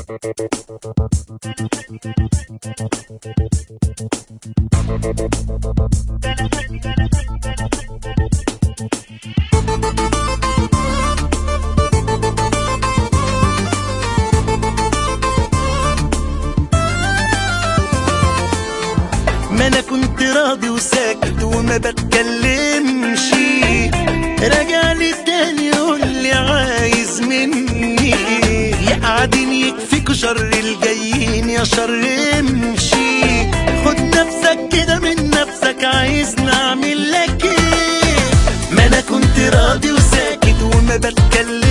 ما انا كنت راضي وساكت وما بتكلمش رجع لي تاني يقول لي عايز مني يا قاعدين يكفيكوا شر الجايين يا شر امشي خد نفسك كده من نفسك عايز نعمل لك ايه ما انا كنت راضي وساكت وما بتكلمش